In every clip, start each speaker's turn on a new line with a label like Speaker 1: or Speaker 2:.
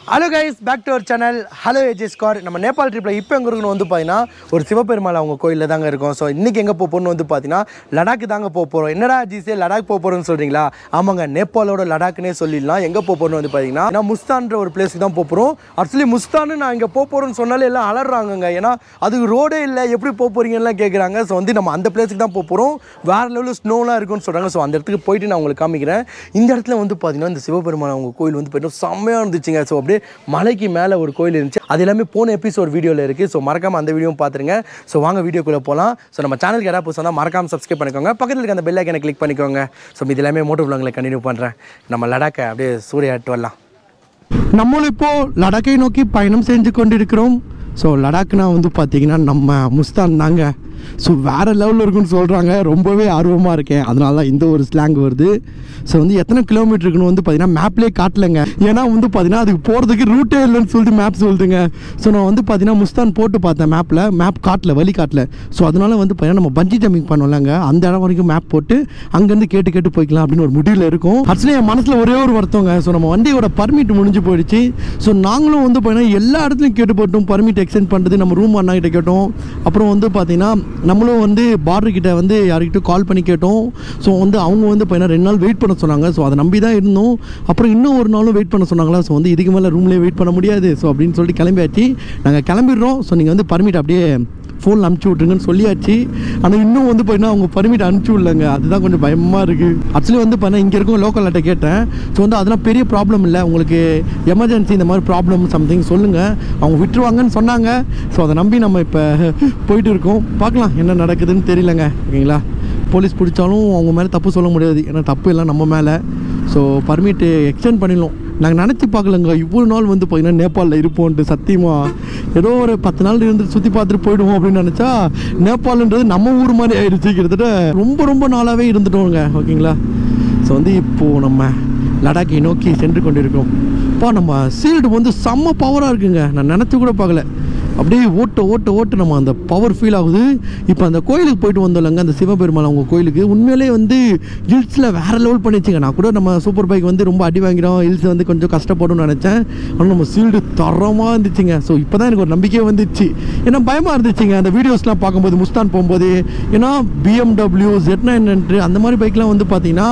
Speaker 1: Hello guys back to our channel hello AJ ஸ்கார் நம்ம நேபாள் ட்ரிப்பில் இப்போ எங்கே இருக்கணும் வந்து பார்த்தீங்கன்னா ஒரு சிவபெருமாள் அவங்க கோயிலில் தாங்க இருக்கோம் ஸோ இன்றைக்கி எங்கே போக போகணும்னு வந்து பார்த்தீங்கன்னா லடாக்கு தாங்க போக போகிறோம் என்னடா ஜிசே லடாக் போக போகிறோம்னு சொல்கிறீங்களா ஆமாங்க நேபாளோட லடாக்குனே சொல்லிடலாம் எங்கே போக போகணும்னு வந்து பார்த்தீங்கன்னா ஏன்னா முஸ்தான்ற ஒரு பிளேஸுக்கு தான் போக போகிறோம் ஆக்சுவலி முஸ்தான்னு நான் இங்கே போக போகிறோன்னு சொன்னாலே எல்லாம் அலறாங்கங்க ஏன்னா அதுக்கு ரோடே இல்லை எப்படி போக போகிறீங்கலாம் கேட்குறாங்க ஸோ வந்து நம்ம அந்த பிளேஸுக்கு தான் போக போகிறோம் வேறு லெவலில் ஸ்னோலாம் இருக்குன்னு சொல்கிறாங்க ஸோ அந்த இடத்துக்கு போயிட்டு நான் உங்களுக்கு காமிக்கிறேன் இந்த இடத்துல வந்து பார்த்தீங்கன்னா இந்த சிவபெருமான் அவங்க கோயில் வந்து பார்த்தீங்கன்னா செம்மையாக இருந்துச்சுங்க ஸோ அப்படியே மலைக்கு மேலே ஒரு கோயில் இருந்துச்சு அது எல்லாமே போன எபிசோட் வீடியோவில் இருக்குது ஸோ மறக்காமல் அந்த வீடியோவும் பார்த்துருங்க ஸோ வாங்க வீடியோக்குள்ளே போகலாம் ஸோ நம்ம சேனலுக்கு யாராவது புதுசாக இருந்தால் மறக்காமல் சப்ஸ்கிரைப் பண்ணிக்கோங்க பக்கத்தில் இருக்க அந்த பெல் ஐக்கனை கிளிக் பண்ணிக்கோங்க ஸோ இது எல்லாமே மோட்டோ விலாங்களை கண்டினியூ பண்ணுறேன் நம்ம லடாக்கை அப்படியே சூறையாட்டு வரலாம் நம்மளும் இப்போ லடாக்கை நோக்கி பயணம் செஞ்சு கொண்டிருக்கிறோம் ஸோ லடாக்னா வந்து பார்த்தீங்கன்னா நம்ம முஸ்தான் தாங்க ஸோ வேறு லெவலில் இருக்குன்னு சொல்கிறாங்க ரொம்பவே ஆர்வமாக இருக்கேன் அதனால தான் இந்த ஒரு ஸ்லாங் வருது ஸோ வந்து எத்தனை கிலோமீட்டர் இருக்குன்னு வந்து பார்த்தீங்கன்னா மேப்லேயே காட்டலைங்க ஏன்னா வந்து பார்த்தீங்கன்னா அதுக்கு போகிறதுக்கு ரூட்டே இல்லைன்னு சொல்லிட்டு மேப் சொல்லுதுங்க ஸோ நான் வந்து பார்த்தீங்கன்னா முஸ்தான் போட்டு பார்த்தேன் மேப்பில் மேப் காட்டல வழி காட்டல ஸோ அதனால வந்து பார்த்தீங்கன்னா நம்ம பஞ்சி ஜம்பிங் பண்ணோம்லங்க அந்த இடம் வரைக்கும் மேப் போட்டு அங்கேருந்து கேட்டு கேட்டு போய்க்கலாம் அப்படின்னு ஒரு முடிவில் இருக்கும் ஆக்சுவலி என் மனசில் ஒரே ஒரு வருத்தங்க ஸோ நம்ம வண்டியோட பர்மிட் முடிஞ்சு போயிடுச்சு ஸோ நாங்களும் வந்து பார்த்தீங்கன்னா எல்லா இடத்துலையும் கேட்டு போட்டோம் பர்மிட் எக்ஸ்டெண்ட் பண்ணுறது நம்ம ரூம் அண்ணா கிட்ட கேட்டோம் அப்புறம் வந்து பார்த்தீங்கன்னா நம்மளும் வந்து பார்டர் கிட்ட வந்து யார்கிட்ட கால் பண்ணி கேட்டோம் ஸோ வந்து அவங்க வந்து பார்த்தீங்கன்னா ரெண்டு நாள் வெயிட் பண்ண சொன்னாங்க ஸோ அதை நம்பி தான் இருந்தோம் அப்புறம் இன்னும் ஒரு நாளும் வெயிட் பண்ண சொன்னாங்களா ஸோ வந்து இதுக்கு மேலே ரூம்லேயே வெயிட் பண்ண முடியாது ஸோ அப்படின்னு சொல்லிட்டு கிளம்பியாச்சு நாங்கள் கிளம்பிடுறோம் ஸோ நீங்கள் வந்து பர்மிட் அப்படியே ஃபோனில் அனுப்பிச்சி விட்ருங்கன்னு சொல்லியாச்சு ஆனால் இன்னும் வந்து பார்த்தீங்கன்னா அவங்க பர்மிட் அனுப்பிச்சி விடலங்க அதுதான் கொஞ்சம் பயமாக இருக்குது ஆக்சுவலி வந்து பார்த்தீங்கன்னா இங்கே இருக்கும் லோக்கல் அட்டை கேட்டேன் ஸோ வந்து அதெல்லாம் பெரிய ப்ராப்ளம் இல்லை உங்களுக்கு எமர்ஜென்சி இந்த மாதிரி ப்ராப்ளம் சம்திங் சொல்லுங்கள் அவங்க விட்டுருவாங்கன்னு சொன்னாங்க ஸோ அதை நம்பி நம்ம இப்போ போயிட்டு இருக்கோம் பார்க்கலாம் என்ன நடக்குதுன்னு தெரியலங்க ஓகேங்களா போலீஸ் பிடிச்சாலும் அவங்க மேலே தப்பு சொல்ல முடியாது ஏன்னா தப்பு எல்லாம் நம்ம மேலே ஸோ பர்மிட்டு எக்ஸ்டெண்ட் பண்ணிடலாம் நாங்கள் நினச்சி பார்க்கலங்க இவ்வளோ நாள் வந்து பார்த்தீங்கன்னா நேபாளில் இருப்போன்ட்டு சத்தியமாக ஏதோ ஒரு பத்து நாள் இருந்து சுற்றி பார்த்துட்டு போயிடுவோம் அப்படின்னு நினச்சா நேபாள்ன்றது நம்ம ஊர் மாதிரி ஆயிடுச்சு கிட்டத்தட்ட ரொம்ப ரொம்ப நாளாகவே இருந்துட்டோங்க ஓகேங்களா ஸோ வந்து இப்போது நம்ம லடாக்கை நோக்கி சென்று கொண்டிருக்கோம் அப்பா நம்ம சீல்டு வந்து செம்ம பவராக இருக்குங்க நான் நினச்சி கூட பார்க்கல அப்படியே ஓட்ட ஓட்ட ஓட்ட நம்ம அந்த பவர் ஃபீல் ஆகுது இப்போ அந்த கோயிலுக்கு போயிட்டு வந்தோம்லங்க அந்த சிவபெருமாள் அவங்க கோயிலுக்கு உண்மையிலே வந்து ஹில்ஸில் வேறு லெவல் பண்ணிச்சுங்க நான் கூட நம்ம சூப்பர் பைக் வந்து ரொம்ப அடி வாங்கிறோம் ஹில்ஸ் வந்து கொஞ்சம் கஷ்டப்படும்னு நினச்சேன் ஆனால் நம்ம சீல்டு தரமாக இருந்துச்சுங்க ஸோ இப்போ தான் எனக்கு ஒரு நம்பிக்கையே வந்துச்சு ஏன்னா பயமாக இருந்துச்சுங்க அந்த வீடியோஸ்லாம் பார்க்கும்போது முஸ்தான் போகும்போது ஏன்னா பிஎம்டபிள்யூ ஜெட் நைன் அந்த மாதிரி பைக்லாம் வந்து பார்த்தீங்கன்னா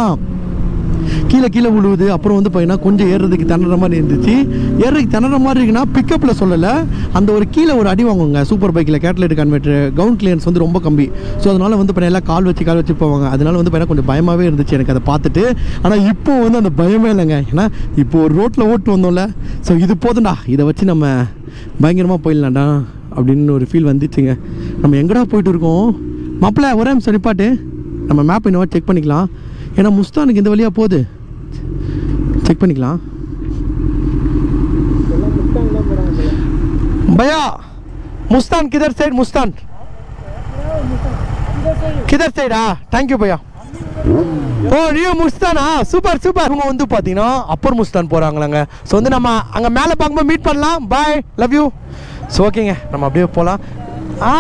Speaker 1: கீழே கீழே விழுவுது அப்புறம் வந்து பார்த்தீங்கன்னா கொஞ்சம் ஏறுறதுக்கு திணற மாதிரி இருந்துச்சு ஏறுறதுக்கு திணற மாதிரி இருக்குன்னா பிக்கப்பில் சொல்லலை அந்த ஒரு கீழே ஒரு அடி வாங்குவாங்க சூப்பர் பைக்கில் கேட்லேட் கன்வெர்டர் கவுண்ட் கிளியன்ஸ் வந்து ரொம்ப கம்மி ஸோ அதனால் வந்து பார்த்தீங்கன்னா எல்லாம் கால் வச்சு கால் வச்சு போவாங்க அதனால வந்து பார்த்தீங்கன்னா கொஞ்சம் பயமாகவே இருந்துச்சு எனக்கு அதை பார்த்துட்டு ஆனால் இப்போ வந்து அந்த பயமே இல்லைங்க ஏன்னா இப்போ ஒரு ரோட்டில் ஓட்டு வந்தோம்ல ஸோ இது போதும்டா இதை வச்சு நம்ம பயங்கரமாக போயிடலாம்டா அப்படின்னு ஒரு ஃபீல் வந்துச்சுங்க நம்ம எங்கடா போயிட்டு இருக்கோம் மாப்பிள்ள ஒரே நிமிஷம் நிப்பாட்டு நம்ம மேப் இன்னும் செக் பண்ணிக்கலாம் ஏன்னா முஸ்தானுக்கு இந்த வழியாக போகுது செக் பண்ணிக்கலாம் भैया मुस्तान किधर साइड मुस्तान किधर साइड ஆ தேங்க்யூ பையா ஓ நியூ முஸ்தானா சூப்பர் சூப்பர் இவங்க வந்து பார்த்தீங்கன்னா அப்பர் முஸ்தான் போகிறாங்களாங்க ஸோ வந்து நம்ம அங்கே மேலே பார்க்கும்போது மீட் பண்ணலாம் பாய் லவ் யூ ஸோ ஓகேங்க நம்ம அப்படியே போகலாம் ஆ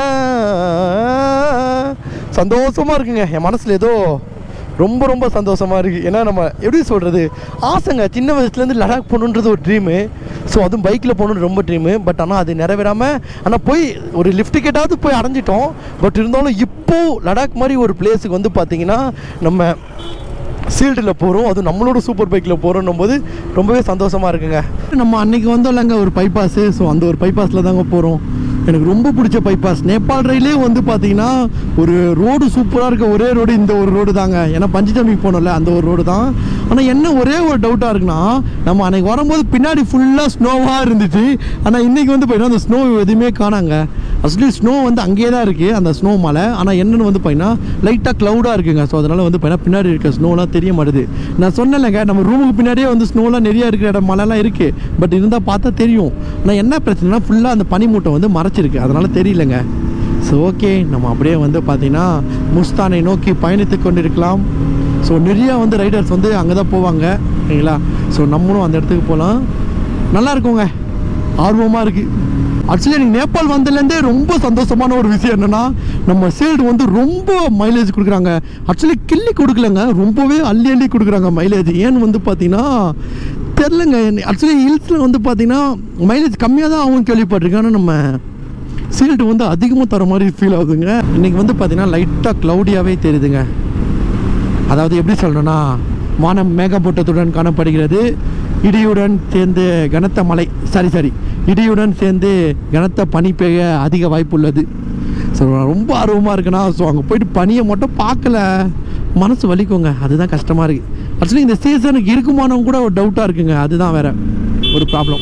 Speaker 1: சந்தோஷமாக இருக்குங்க என் மனசில் ஏதோ ரொம்ப ரொம்ப சந்தோஷமாக இருக்குது ஏன்னா நம்ம எப்படி சொல்கிறது ஆசைங்க சின்ன வயசுலேருந்து லடாக் போகணுன்றது ஒரு ட்ரீமு ஸோ அதுவும் பைக்கில் போகணுன்னு ரொம்ப ட்ரீமு பட் ஆனால் அது நிறைவேறாமல் ஆனால் போய் ஒரு லிஃப்ட் டிக்கெட்டாவது போய் அடைஞ்சிட்டோம் பட் இருந்தாலும் இப்போது லடாக் மாதிரி ஒரு பிளேஸுக்கு வந்து பார்த்திங்கன்னா நம்ம சீல்டில் போகிறோம் அதுவும் நம்மளோட சூப்பர் பைக்கில் போகிறோன்னும் போது ரொம்பவே சந்தோஷமாக இருக்குங்க நம்ம அன்னைக்கு வந்தோம்லங்க ஒரு பைபாஸு ஸோ அந்த ஒரு பைபாஸில் தாங்க போகிறோம் எனக்கு ரொம்ப பிடிச்ச பைபாஸ் நேபாள் ரயிலே வந்து பார்த்தீங்கன்னா ஒரு ரோடு சூப்பராக இருக்க ஒரே ரோடு இந்த ஒரு ரோடு தாங்க ஏன்னா பஞ்சு ஜம்பிங் போனோம்ல அந்த ஒரு ரோடு தான் ஆனால் என்ன ஒரே ஒரு டவுட்டாக இருக்குன்னா நம்ம அன்னைக்கு வரும்போது பின்னாடி ஃபுல்லாக ஸ்னோவாக இருந்துச்சு ஆனால் இன்றைக்கி வந்து பார்த்தீங்கன்னா அந்த ஸ்னோ எதுவுமே காணாங்க ஆக்சுவலி ஸ்னோ வந்து அங்கேயே தான் இருக்குது அந்த ஸ்னோ மலை ஆனால் என்னென்னு வந்து பார்த்தீங்கன்னா லைட்டாக க்ளவுடாக இருக்குங்க ஸோ அதனால் வந்து பார்த்தீங்கன்னா பின்னாடி இருக்க ஸ்னோலாம் தெரிய மாட்டுது நான் சொன்னேன்லங்க நம்ம ரூமுக்கு பின்னாடியே வந்து ஸ்னோலாம் நிறைய இருக்கிற இடம் மலைலாம் இருக்குது பட் இருந்தால் பார்த்தா தெரியும் ஆனால் என்ன பிரச்சனைனா ஃபுல்லாக அந்த பனிமூட்டை வந்து மறைச்சிருக்கு அதனால் தெரியலங்க ஸோ ஓகே நம்ம அப்படியே வந்து பார்த்தீங்கன்னா முஸ்தானை நோக்கி பயணித்து கொண்டிருக்கலாம் ஸோ நிறைய வந்து ரைடர்ஸ் வந்து அங்கே தான் போவாங்க சரிங்களா ஸோ நம்மளும் அந்த இடத்துக்கு போகலாம் நல்லா இருக்குங்க ஆர்வமாக இருக்குது ஆக்சுவலி எனக்கு நேபாள் வந்ததுலேருந்தே ரொம்ப சந்தோஷமான ஒரு விஷயம் என்னென்னா நம்ம சீல்டு வந்து ரொம்ப மைலேஜ் கொடுக்குறாங்க ஆக்சுவலி கிள்ளி கொடுக்கலங்க ரொம்பவே அள்ளி அள்ளி கொடுக்குறாங்க மைலேஜ் ஏன்னு வந்து பார்த்தீங்கன்னா தெரிலங்க ஆக்சுவலி ஹில்ஸில் வந்து பார்த்தீங்கன்னா மைலேஜ் கம்மியாக தான் ஆகும் கேள்விப்பட்டிருக்கேன் ஆனால் நம்ம சீல்ட் வந்து அதிகமாக தர மாதிரி ஃபீல் ஆகுதுங்க இன்றைக்கி வந்து பார்த்தீங்கன்னா லைட்டாக க்ளவுடியாகவே தெரியுதுங்க அதாவது எப்படி சொல்லணும்னா வானம் மேகமூட்டத்துடன் காணப்படுகிறது இடியுடன் சேர்ந்து கனத்த மழை சாரி சாரி இடியுடன் சேர்ந்து கனத்த பனி பெய்ய அதிக வாய்ப்பு உள்ளது ஸோ ரொம்ப ஆர்வமாக இருக்குன்னா ஸோ அங்கே போயிட்டு பனியை மட்டும் பார்க்கல மனசு வலிக்குங்க அதுதான் கஷ்டமாக இருக்குது ஆக்சுவலி இந்த சீசனுக்கு இருக்குமானவங்க கூட ஒரு டவுட்டாக இருக்குங்க அதுதான் வேற ஒரு ப்ராப்ளம்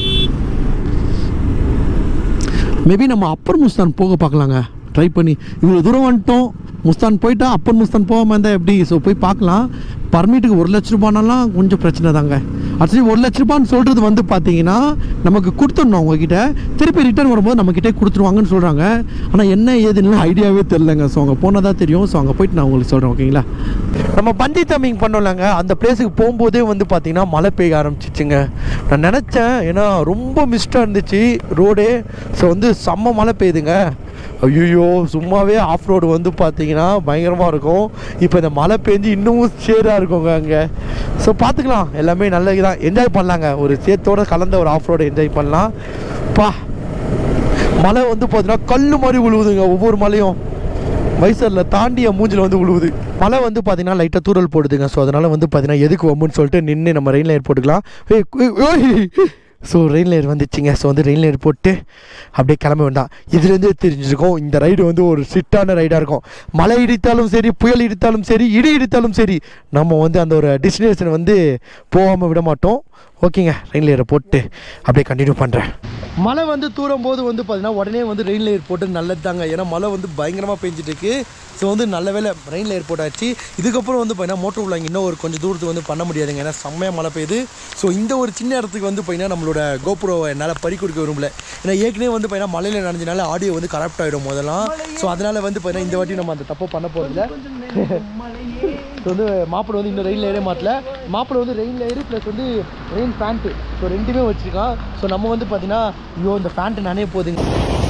Speaker 1: மேபி நம்ம அப்பர் முஸ்தான் போக பார்க்கலாங்க ட்ரை பண்ணி இவ்வளோ தூரம் வந்துட்டோம் முஸ்தான் போயிட்டா அப்பர் முஸ்தான் போகாமல் இருந்தால் எப்படி ஸோ போய் பார்க்கலாம் பர்மிட்டுக்கு ஒரு லட்ச ரூபானாலாம் கொஞ்சம் பிரச்சனை தாங்க ஆக்சுவலி ஒரு லட்ச ரூபான்னு சொல்கிறது வந்து பார்த்தீங்கன்னா நமக்கு கொடுத்துடணும் அவங்கக்கிட்ட திருப்பி ரிட்டர்ன் வரும்போது நம்மக்கிட்டே கொடுத்துருவாங்கன்னு சொல்கிறாங்க ஆனால் என்ன ஏதுன்னு ஐடியாவே தெரிலங்க ஸோ அங்கே போனால் தான் தெரியும் ஸோ அங்கே போயிட்டு நான் உங்களுக்கு சொல்கிறேன் ஓகேங்களா நம்ம பண்டி தம்பிங் பண்ணோம்லங்க அந்த பிளேஸுக்கு போகும்போதே வந்து பார்த்தீங்கன்னா மழை பெய்ய ஆரம்பிச்சிச்சுங்க நான் நினச்சேன் ஏன்னா ரொம்ப மிஸ்டாக இருந்துச்சு ரோடே ஸோ வந்து செம்ம மழை பெய்யுதுங்க ஐயோ சும்மாவே ஆஃப் ரோடு வந்து பார்த்தீங்கன்னா பயங்கரமாக இருக்கும் இப்போ இந்த மழை பெஞ்சு இன்னமும் சேராக இருக்குங்க அங்கே ஸோ பார்த்துக்கலாம் எல்லாமே நல்ல இதான் என்ஜாய் பண்ணலாங்க ஒரு சேத்தோட கலந்த ஒரு ஆஃப் ரோடு என்ஜாய் பண்ணலாம் பா மழை வந்து பார்த்தீங்கன்னா கல் மாதிரி விழுவுதுங்க ஒவ்வொரு மலையும் வைசரில் தாண்டி என் மூஞ்சில் வந்து விழுவுது மழை வந்து பார்த்தீங்கன்னா லைட்டாக தூரல் போடுதுங்க ஸோ அதனால் வந்து பார்த்தீங்கன்னா எதுக்கு வம்புன்னு சொல்லிட்டு நின்று நம்ம ரெயின் லைட் போட்டுக்கலாம் ஏய், ஏய், ஏய். ஸோ ரெயின் லைட் வந்துச்சுங்க ஸோ வந்து ரெயின் லைட் போட்டு அப்படியே கிளம்ப வேண்டாம் இதுலேருந்தே தெரிஞ்சிருக்கும் இந்த ரைடு வந்து ஒரு சிட்டான ரைடாக இருக்கும் மழை இடித்தாலும் சரி புயல் இடித்தாலும் சரி இடி இடித்தாலும் சரி நம்ம வந்து அந்த ஒரு டெஸ்டினேஷன் வந்து போகாமல் விட மாட்டோம் ஓகேங்க ரெயின் லேயரை போட்டு அப்படியே கண்டினியூ பண்ணுறேன் மழை வந்து தூரும் போது வந்து பார்த்தீங்கன்னா உடனே வந்து ரெயின் லேயர் போட்டு நல்லது தாங்க ஏன்னா மழை வந்து பயங்கரமாக பெஞ்சிட்டு இருக்கு ஸோ வந்து நல்ல வேலை ரெயின் லேயர் போட்டாச்சு இதுக்கப்புறம் வந்து பார்த்தீங்கன்னா மோட்டர் விளாங்க இன்னும் ஒரு கொஞ்சம் தூரத்துக்கு வந்து பண்ண முடியாதுங்க ஏன்னா செம்மையாக மழை பெய்யுது ஸோ இந்த ஒரு சின்ன இடத்துக்கு வந்து பார்த்தீங்கன்னா நம்மளோட கோபுரோவை என்னால் பறி கொடுக்க விரும்பல ஏன்னா ஏற்கனவே வந்து பார்த்தீங்கன்னா மழையில் நனைஞ்சனால ஆடியோ வந்து கரப்ட் ஆகிடும் முதல்லாம் ஸோ அதனால் வந்து பார்த்தீங்கன்னா இந்த வாட்டி நம்ம அந்த தப்பை பண்ண போகிறதில்ல ஸோ வந்து மாப்பிளை வந்து இன்னும் ரெயின் லேயரே மாட்டல மாப்பிளை வந்து ரெயின் லேயரு ப்ளஸ் வந்து ரெயின் பேண்ட்டு ஸோ ரெண்டுமே வச்சுருக்கான் ஸோ நம்ம வந்து பார்த்தீங்கன்னா ஐயோ இந்த பேண்ட்டு நானே போகுதுங்க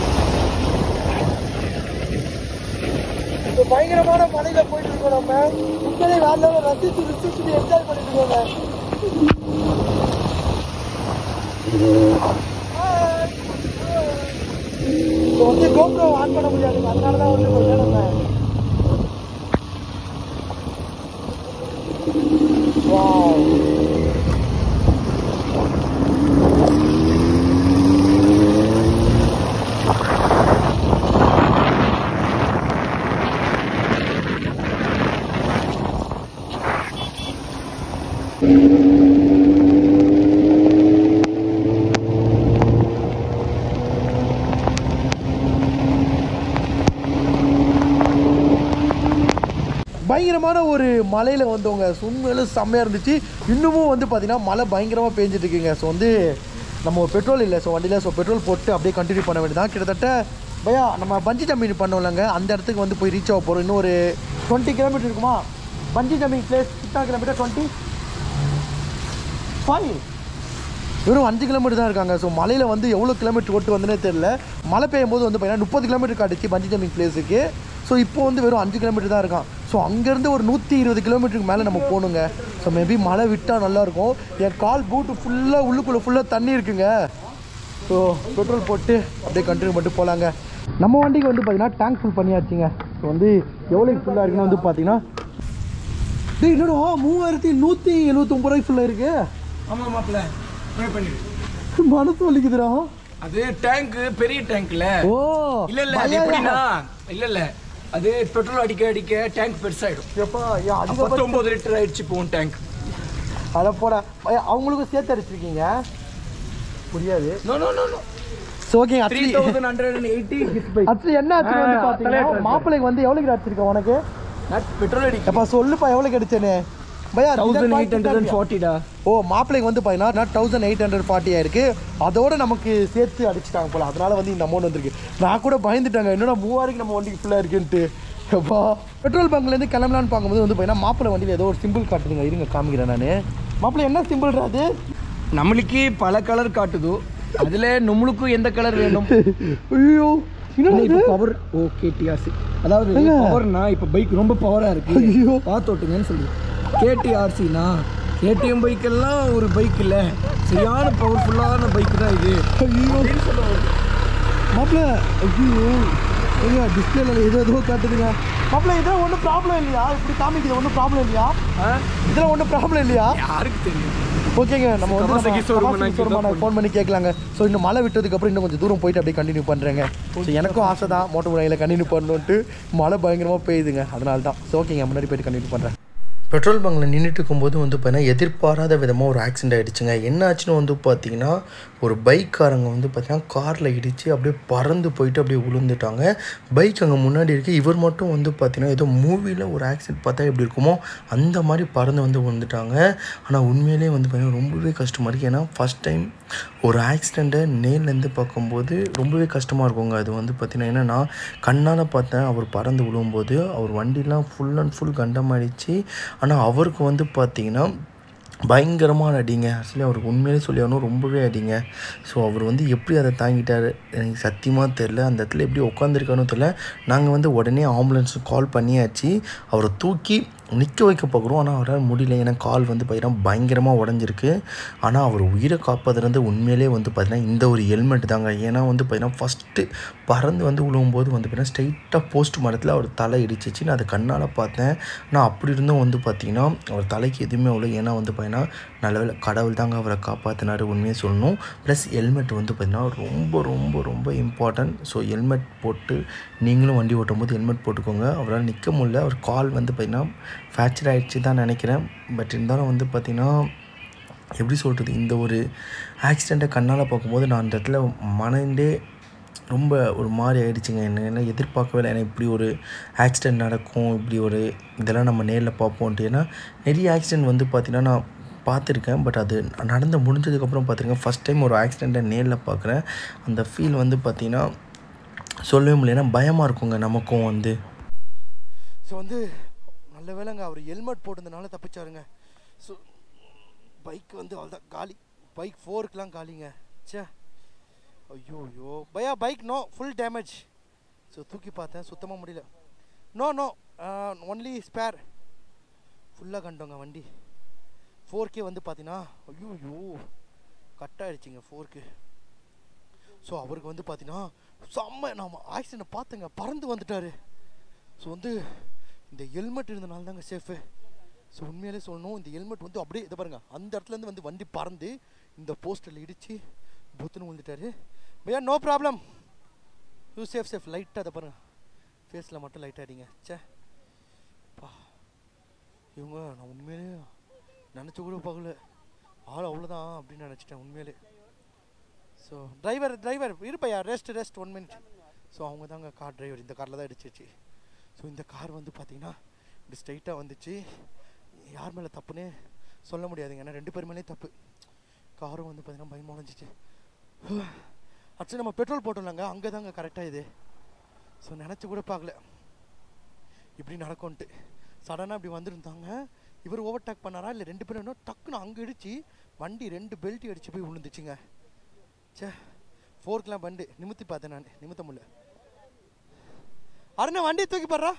Speaker 1: இப்போ பயங்கரமான மலையில் போயிட்டு இருக்கோம் நம்ம உண்மையிலே வேற லெவலில் ரசிச்சு ருசிச்சு என்ஜாய் பண்ணிட்டு இருக்கோங்க இப்போ வந்து கோப்ரோ ஆன் பண்ண முடியாது அதனால தான் வந்து கொஞ்சம் நம்ம Wow. பயங்கரமான ஒரு மலையில் வந்தவங்க உண்மையில செம்மையாக இருந்துச்சு இன்னமும் வந்து பார்த்தீங்கன்னா மழை பயங்கரமாக பேஞ்சிட்டு இருக்குங்க ஸோ வந்து நம்ம பெட்ரோல் இல்லை ஸோ வண்டியில் ஸோ பெட்ரோல் போட்டு அப்படியே கண்டினியூ பண்ண வேண்டியதான் கிட்டத்தட்ட பையா நம்ம பஞ்சி ஜம்பிங் பண்ணோம்லங்க அந்த இடத்துக்கு வந்து போய் ரீச் ஆக போகிறோம் இன்னும் ஒரு டுவெண்ட்டி கிலோமீட்டர் இருக்குமா பஞ்சி ஜம்பிங் பிளேஸ் கிட்டா கிலோமீட்டர் டுவெண்ட்டி ஃபைவ் வெறும் அஞ்சு கிலோமீட்டர் தான் இருக்காங்க ஸோ மலையில் வந்து எவ்வளோ கிலோமீட்டர் ஓட்டு வந்தனே தெரில மழை பெய்யும் போது வந்து பார்த்தீங்கன்னா முப்பது கிலோமீட்டர் காட்டுச்சு பஞ்சி ஜம்பிங் பிளேஸுக்கு ஸோ இப்போ வந்து வெறும் அஞ்சு கிலோமீட்டர் தான் இருக்கான் ஸோ அங்கேருந்து ஒரு நூற்றி இருபது கிலோமீட்டருக்கு மேலே நம்ம போகணுங்க ஸோ மேபி மழை விட்டால் நல்லாயிருக்கும் என் கால் பூட்டு ஃபுல்லாக உள்ளுக்குள்ளே ஃபுல்லாக தண்ணி இருக்குங்க ஸோ பெட்ரோல் போட்டு அப்படியே கண்டினியூ பண்ணிட்டு போகலாங்க நம்ம வண்டிக்கு வந்து பார்த்தீங்கன்னா டேங்க் ஃபுல் பண்ணியாச்சுங்க ஸோ வந்து எவ்வளோக்கு ஃபுல்லாக இருக்குன்னு வந்து பார்த்தீங்கன்னா டேய் என்னடா மூவாயிரத்தி நூற்றி எழுபத்தொம்பது ரூபாய்க்கு ஃபுல்லாக இருக்குது
Speaker 2: ஆமா மாப்பிள்ள ட்ரை பண்ணிடு
Speaker 1: மனசு வலிக்குதுடா
Speaker 2: அது டேங்க் பெரிய டேங்க்ல
Speaker 1: ஓ
Speaker 2: இல்ல இல்ல அது
Speaker 1: பயம்
Speaker 2: எப்படின்னா இல்ல இல்ல அது பெட்ரோல் அடிக்க அடிக்க டேங்க் பெருசாயிடும்
Speaker 1: எப்பா ஏன் அதிகபட்சம்
Speaker 2: பத்தொன்பது லிட்டர் ஆயிடுச்சு போகும் டேங்க்
Speaker 1: அதை போட ஐயா, அவங்களுக்கும் சேர்த்து அடிச்சிருக்கீங்க புரியாது
Speaker 2: no no no no
Speaker 1: so okay
Speaker 2: three
Speaker 1: actually
Speaker 2: thousand hundred and eighty gift by
Speaker 1: actually என்ன ஆச்சு வந்து
Speaker 2: ஆ,
Speaker 1: பார்த்தீங்கன்னா
Speaker 2: தலையாட்டு.
Speaker 1: மாப்பிள்ளைக்கு வந்து எவ்வளோக்கு அடிச்சிருக்கேன் உனக்கு
Speaker 2: பெட்ரோல் அடிக்க
Speaker 1: எப்பா சொல்லுப்பா எவ்வளோக்கு அடிச்சேனே பையா
Speaker 2: தௌசண்ட் எயிட் ஹண்ட்ரட் அண்ட் ஃபார்ட்டிடா
Speaker 1: ஓ மாப்பிள்ளைக்கு வந்து பார்த்தீங்கன்னா தௌசண்ட் எயிட் ஹண்ட்ரட் ஃபார்ட்டி ஆயிருக்கு அதோட நமக்கு சேர்த்து அடிச்சிட்டாங்க போல அதனால வந்து இந்த அமௌண்ட் வந்திருக்கு நான் கூட பயந்துட்டாங்க என்னடா மூவாயிரம் நம்ம வண்டிக்கு ஃபுல்லாக இருக்குன்ட்டு எப்பா பெட்ரோல் பங்க்லேருந்து கிளம்பலான்னு பார்க்கும்போது வந்து பார்த்தீங்கன்னா மாப்பிள்ளை வண்டியில் ஏதோ ஒரு சிம்பிள் காட்டுதுங்க இருங்க காமிக்கிறேன் நான் மாப்பிள்ளை என்ன சிம்பிள்ரா அது
Speaker 2: நம்மளுக்கு பல கலர் காட்டுது அதுல நம்மளுக்கும் எந்த கலர் வேணும்
Speaker 1: ஐயோ என்னடா
Speaker 2: இப்போ
Speaker 1: இது?
Speaker 2: பவர் ஓ கேடிஆர்சி அதாவது பவர்னா இப்போ பைக் ரொம்ப பவரா இருக்கு
Speaker 1: ஐயோ.
Speaker 2: பார்த்து ஓட்டுங்கன்னு சொல்லி கேடிஆர்சினா கேடிஎம் பைக்கெல்லாம் ஒரு பைக் இல்லை சரியான பவர்ஃபுல்லான பைக் தான் இது
Speaker 1: ஐயோ மாப்பிள்ள ஐயோ ஐயா டிஸ்பிளேல ஏதோ ஏதோ காட்டுதுங்க மாப்பிள்ள இதெல்லாம் ஒன்றும் ப்ராப்ளம் இல்லையா இப்படி காமிக்குது ஒன்றும் ப்ராப்ளம் இல்லையா இதெல்லாம் ஒன்றும் ப்ராப்ளம் இல்லையா
Speaker 2: யாருக்கு தெரியும்
Speaker 1: ஓகேங்க நம்ம வந்து
Speaker 2: Kawasaki showroom நான் கேட்டா
Speaker 1: ஃபோன் பண்ணி கேட்கலாங்க ஸோ இன்னும் மழை விட்டதுக்கு அப்புறம் இன்னும் கொஞ்சம் தூரம் போயிட்டு அப்படியே கண்டினியூ பண்ணுறேங்க ஸோ எனக்கும் ஆசை தான் மோட்டர் முறையில் கண்டினியூ பண்ணணுன்ட்டு மழை பயங்கரமாக பெய்யுதுங்க அதனால தான் ஸோ ஓகேங்க முன்னாடி போயிட்டு கண்டினியூ பண்ணுறேன் பெட்ரோல் பங்கில் நின்றுட்டு இருக்கும்போது வந்து பார்த்தீங்கன்னா எதிர்பாராத விதமாக ஒரு ஆக்சிடென்ட் ஆகிடுச்சுங்க என்ன ஆச்சுன்னு வந்து பார்த்தீங்கன்னா ஒரு பைக்காரங்க வந்து பார்த்தீங்கன்னா காரில் இடித்து அப்படியே பறந்து போயிட்டு அப்படியே விழுந்துட்டாங்க பைக் அங்கே முன்னாடி இருக்குது இவர் மட்டும் வந்து பார்த்தீங்கன்னா ஏதோ மூவியில் ஒரு ஆக்சிடென்ட் பார்த்தா எப்படி இருக்குமோ அந்த மாதிரி பறந்து வந்து விழுந்துட்டாங்க ஆனால் உண்மையிலேயே வந்து பார்த்தீங்கன்னா ரொம்பவே கஷ்டமாக இருக்குது ஏன்னா ஃபஸ்ட் டைம் ஒரு ஆக்சிடெண்ட்டை நேர்லேருந்து பார்க்கும்போது ரொம்பவே கஷ்டமாக இருக்குங்க அது வந்து பார்த்தீங்கன்னா என்னென்னா கண்ணால் பார்த்தேன் அவர் பறந்து விழும்போது அவர் வண்டிலாம் ஃபுல் அண்ட் ஃபுல் கண்டமாயிடுச்சு ஆனால் அவருக்கு வந்து பார்த்தீங்கன்னா பயங்கரமான அடிங்க ஆக்சுவலி அவருக்கு உண்மையிலே சொல்லி ஆகணும் ரொம்பவே அடிங்க ஸோ அவர் வந்து எப்படி அதை தாங்கிட்டார் எனக்கு சத்தியமாக தெரில அந்த இடத்துல எப்படி உட்காந்துருக்கானோ தெரில நாங்கள் வந்து உடனே ஆம்புலன்ஸுக்கு கால் பண்ணியாச்சு அவரை தூக்கி நிற்க வைக்க பார்க்குறோம் ஆனால் அவரால் முடியல ஏன்னா கால் வந்து பார்த்தீங்கன்னா பயங்கரமாக உடஞ்சிருக்கு ஆனால் அவர் உயிரை காப்பதுலேருந்து உண்மையிலே வந்து பார்த்தீங்கன்னா இந்த ஒரு ஹெல்மெட் தாங்க ஏன்னா வந்து பார்த்தீங்கன்னா ஃபஸ்ட்டு பறந்து வந்து விழுவும்போது வந்து பார்த்தீங்கன்னா ஸ்ட்ரைட்டாக போஸ்ட் மரத்தில் அவர் தலை இடிச்சிச்சு நான் அதை கண்ணால் பார்த்தேன் ஆனால் அப்படி இருந்தும் வந்து பார்த்தீங்கன்னா அவர் தலைக்கு எதுவுமே அவ்வளோ ஏன்னா வந்து பார்த்தீங்கன்னா நல்லவேளை கடவுள் தாங்க அவரை காப்பாற்றினாரு உண்மையை சொல்லணும் ப்ளஸ் ஹெல்மெட் வந்து பார்த்தீங்கன்னா ரொம்ப ரொம்ப ரொம்ப இம்பார்ட்டன்ட் ஸோ ஹெல்மெட் போட்டு நீங்களும் வண்டி ஓட்டும் போது ஹெல்மெட் போட்டுக்கோங்க அவரால் நிற்க முடியல அவர் கால் வந்து பார்த்தீங்கன்னா ஃப்ராக்சர் ஆகிடுச்சு தான் நினைக்கிறேன் பட் இருந்தாலும் வந்து பார்த்திங்கன்னா எப்படி சொல்கிறது இந்த ஒரு ஆக்சிடெண்ட்டை கண்ணால் பார்க்கும்போது நான் அந்த இடத்துல மனண்டே ரொம்ப ஒரு மாதிரி ஆயிடுச்சுங்க என்ன என்ன எதிர்பார்க்கவே இல்லை ஏன்னா இப்படி ஒரு ஆக்சிடெண்ட் நடக்கும் இப்படி ஒரு இதெல்லாம் நம்ம நேரில் பார்ப்போன்ட்டு ஏன்னா நிறைய ஆக்சிடெண்ட் வந்து பார்த்திங்கன்னா நான் பார்த்துருக்கேன் பட் அது நடந்து முடிஞ்சதுக்கப்புறம் பார்த்துருக்கேன் ஃபஸ்ட் டைம் ஒரு ஆக்சிடெண்ட்டை நேரில் பார்க்குறேன் அந்த ஃபீல் வந்து பார்த்திங்கன்னா சொல்லவே முடியல ஏன்னா பயமாக இருக்குங்க நமக்கும் வந்து ஸோ வந்து நல்ல வேலைங்க அவர் ஹெல்மெட் போட்டதுனால தப்பிச்சாருங்க ஸோ பைக் வந்து அவ்வளோதான் காலி பைக் ஃபோருக்குலாம் காலிங்க ச்சே ஐயோ ஐயோ பயா bike no full damage so தூக்கி பார்த்தேன் சுத்தமாக முடியல நோ நோ ஒன்லி ஸ்பேர் ஃபுல்லாக கண்டோங்க வண்டி ஃபோர்க்கே வந்து பார்த்தீங்கன்னா ஐயோ ஐயோ கட் ஆயிடுச்சுங்க ஃபோர்க்கு ஸோ அவருக்கு வந்து பார்த்தீங்கன்னா செம்ம நான் ஆக்சிடென்ட் பார்த்தேங்க பறந்து வந்துட்டாரு ஸோ வந்து இந்த ஹெல்மெட் இருந்தனால தாங்க சேஃபு ஸோ உண்மையிலே சொல்லணும் இந்த ஹெல்மெட் வந்து அப்படியே இதை பாருங்க அந்த இடத்துலேருந்து வந்து வண்டி பறந்து இந்த போஸ்டரில் இடித்து புத்துன்னு விழுந்துட்டாரு பையா no problem you safe safe லைட்டாக அதை பாருங்க ஃபேஸில் மட்டும் லைட்டாக அடிங்க ச்சே பா இவங்க நான் உண்மையிலே நினச்ச கூட பார்க்கல ஆள் அவ்வளோதான் அப்படின்னு நினச்சிட்டேன் உண்மையிலே ஸோ டிரைவர் டிரைவர் இருப்பையா rest rest one minute so அவங்க தாங்க கார் டிரைவர் இந்த காரில் தான் அடிச்சிச்சு ஸோ இந்த கார் வந்து பார்த்தீங்கன்னா இப்படி ஸ்ட்ரைட்டாக வந்துச்சு யார் மேலே தப்புன்னு சொல்ல முடியாதுங்க ஏன்னா ரெண்டு பேர் மேலேயும் தப்பு காரும் வந்து பார்த்தீங்கன்னா பயமாக உடஞ்சிச்சு ஆக்சுவலி நம்ம பெட்ரோல் போட்டோம்லங்க அங்கே தாங்க கரெக்டாக இது ஸோ நினச்சி கூட பார்க்கல இப்படி நடக்கும்ன்ட்டு சடனாக இப்படி வந்திருந்தாங்க இவர் ஓவர்டேக் பண்ணாரா இல்லை ரெண்டு பேரும் என்ன டக்குன்னு அங்கே இடிச்சு வண்டி ரெண்டு பெல்ட்டி அடிச்சு போய் விழுந்துச்சுங்க ச்சே ஃபோர்க்கெலாம் பண்டு நிமித்தி பார்த்தேன் நான் நிமித்த முடியல அருணா வண்டியை தூக்கி போடுறா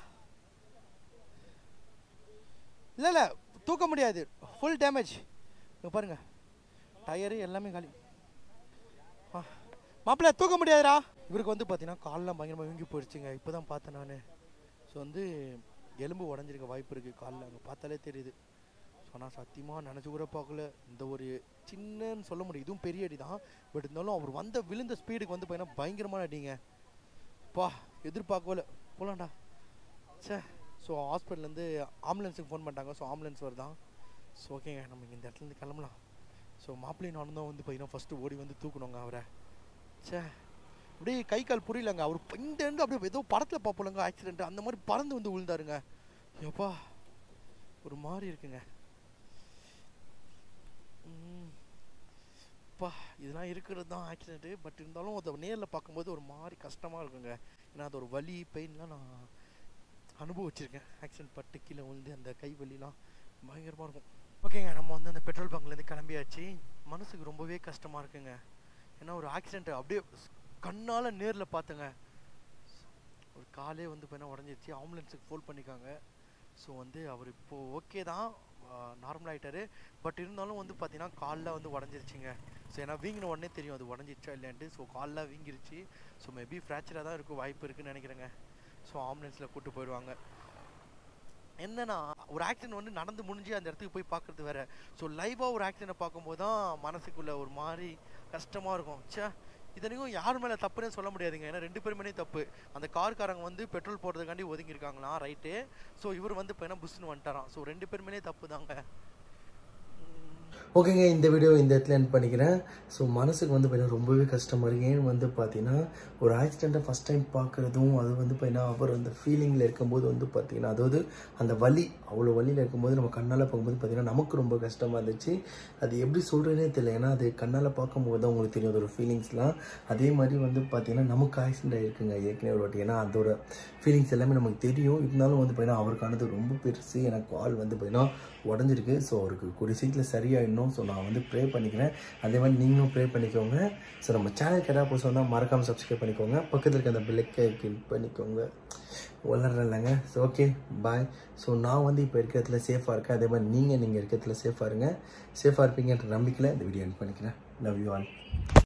Speaker 1: இல்லை இல்லை தூக்க முடியாது ஃபுல் டேமேஜ் இங்கே பாருங்க டயரு எல்லாமே காலி ஆ மாப்பிள்ள தூக்க முடியாதுடா இவருக்கு வந்து பார்த்தீங்கன்னா கால்லாம் பயங்கரமாக வீங்கி போயிடுச்சுங்க இப்போ தான் பார்த்தேன் நான் ஸோ வந்து எலும்பு உடஞ்சிருக்க வாய்ப்பு இருக்குது காலில் அங்கே பார்த்தாலே தெரியுது ஸோ நான் சத்தியமாக நினச்சி கூட பார்க்கல இந்த ஒரு சின்னன்னு சொல்ல முடியும் இதுவும் பெரிய அடி தான் பட் இருந்தாலும் அவர் வந்த விழுந்த ஸ்பீடுக்கு வந்து பார்த்தீங்கன்னா பயங்கரமான அடிங்க பா எதிர்பார்க்கவே போலாம்டா சே ஸோ ஹாஸ்பிட்டல்லேருந்து ஆம்புலன்ஸுக்கு ஃபோன் பண்ணிட்டாங்க ஸோ ஆம்புலன்ஸ் வருதான் ஸோ ஓகேங்க நம்ம இங்க இந்த இடத்துலேருந்து கிளம்பலாம் ஸோ மாப்பிள்ளையும் நானும் தான் வந்து பார்த்தீங்கன்னா ஃபஸ்ட்டு ஓடி வந்து தூக்கணுங்க அவரை சே அப்படியே கை கால் புரியலங்க அவர் இந்த இருந்து அப்படியே ஏதோ படத்தில் பார்ப்போலங்க ஆக்சிடென்ட் அந்த மாதிரி பறந்து வந்து விழுந்தாருங்க எப்பா ஒரு மாதிரி இருக்குங்க ம். அப்பா இதெல்லாம் இருக்கிறது தான் ஆக்சிடென்ட்டு பட் இருந்தாலும் அதை நேரில் பார்க்கும்போது ஒரு மாதிரி கஷ்டமாக இருக்குங்க ஏன்னா அது ஒரு வலி பெயின்லாம் நான் அனுபவிச்சிருக்கேன் ஆக்சிடென்ட் பட்டு கீழே விழுந்து அந்த கை வலிலாம் பயங்கரமாக இருக்கும் ஓகேங்க நம்ம வந்து அந்த பெட்ரோல் பங்க்லேருந்து கிளம்பியாச்சு மனசுக்கு ரொம்பவே கஷ்டமாக இருக்குங்க ஏன்னா ஒரு ஆக்சிடென்ட் அப்படியே கண்ணால் நேரில் பார்த்தேங்க ஒரு காலே வந்து பார்த்தீங்கன்னா உடஞ்சிருச்சு ஆம்புலன்ஸுக்கு ஃபோன் பண்ணிக்காங்க ஸோ வந்து அவர் இப்போது ஓகே தான் நார்மல் ஆகிட்டாரு பட் இருந்தாலும் வந்து பார்த்தீங்கன்னா காலில் வந்து உடஞ்சிருச்சுங்க ஸோ ஏன்னா வீங்கின உடனே தெரியும் அது உடஞ்சிருச்சா இல்லையான்ட்டு ஸோ காலில் வீங்கிருச்சு ஸோ மேபி ஃப்ராக்சராக தான் இருக்கும் வாய்ப்பு இருக்குன்னு நினைக்கிறேங்க ஸோ ஆம்புலன்ஸில் கூப்பிட்டு போயிடுவாங்க என்னன்னா ஒரு ஆக்சிடென்ட் வந்து நடந்து முடிஞ்சு அந்த இடத்துக்கு போய் பார்க்கறது வேற ஸோ லைவாக ஒரு ஆக்சிடென்ட் பார்க்கும்போது தான் மனசுக்குள்ள ஒரு மாதிரி கஷ்டமாக இருக்கும் ச்சே இதனையும் யார் மேலே தப்புன்னு சொல்ல முடியாதுங்க ஏன்னா ரெண்டு பேர் மேலேயும் தப்பு அந்த கார்காரங்க வந்து பெட்ரோல் போடுறதுக்காண்டி ஒதுங்கியிருக்காங்களாம் ரைட்டு ஸோ இவர் வந்து இப்போ என்ன புஷ்னு வந்துட்டாராம் ஸோ ரெண்டு பேர் மேலேயும் தப்பு தாங்க ஓகேங்க இந்த வீடியோ இந்த இடத்துல என் பண்ணிக்கிறேன் ஸோ மனசுக்கு வந்து பார்த்தீங்கன்னா ரொம்பவே கஷ்டமாக இருக்கு ஏன்னு வந்து பார்த்தீங்கன்னா ஒரு ஆக்சிடெண்ட்டை ஃபஸ்ட் டைம் பார்க்குறதும் அது வந்து பார்த்தீங்கன்னா அவர் அந்த ஃபீலிங்கில் இருக்கும்போது வந்து பார்த்தீங்கன்னா அதாவது அந்த வலி அவ்வளோ வலியில் இருக்கும்போது நம்ம கண்ணால் பார்க்கும்போது பார்த்தீங்கன்னா நமக்கு ரொம்ப கஷ்டமாக இருந்துச்சு அது எப்படி சொல்கிறேனே தெரியல ஏன்னா அது கண்ணால் பார்க்கும்போது தான் உங்களுக்கு தெரியும் அதோட ஃபீலிங்ஸ்லாம் அதே மாதிரி வந்து பார்த்தீங்கன்னா நமக்கு ஆக்சிடென்ட் ஆகிருக்குங்க ஏற்கனவே ஒரு வாட்டி ஏன்னா அதோட ஃபீலிங்ஸ் எல்லாமே நமக்கு தெரியும் இருந்தாலும் வந்து பார்த்தீங்கன்னா அவருக்கானது ரொம்ப பெருசு எனக்கு கால் வந்து பார்த்தீங்கன்னா உடஞ்சிருக்கு ஸோ அவருக்கு கூடிய சீக்கிரம் சரியாயிடணும் ஸோ நான் வந்து ப்ரே பண்ணிக்கிறேன் அதே மாதிரி நீங்களும் ப்ரே பண்ணிக்கோங்க ஸோ நம்ம சேனலுக்கு எதாவது புதுசு வந்தால் மறக்காமல் சப்ஸ்கிரைப் பண்ணிக்கோங்க பக்கத்தில் இருக்க அந்த பில்லைக்கை கிளிக் பண்ணிக்கோங்க வளர்றேன் இல்லைங்க ஸோ ஓகே பாய் ஸோ நான் வந்து இப்போ இருக்கிற இடத்துல சேஃபாக இருக்கேன் அதே மாதிரி நீங்கள் நீங்கள் இருக்கிற இடத்துல சேஃபாக இருங்க சேஃபாக இருப்பீங்கன்ற நம்பிக்கையில் இந்த வீடியோ என் பண்ணிக்கிறேன் லவ் யூ ஆல்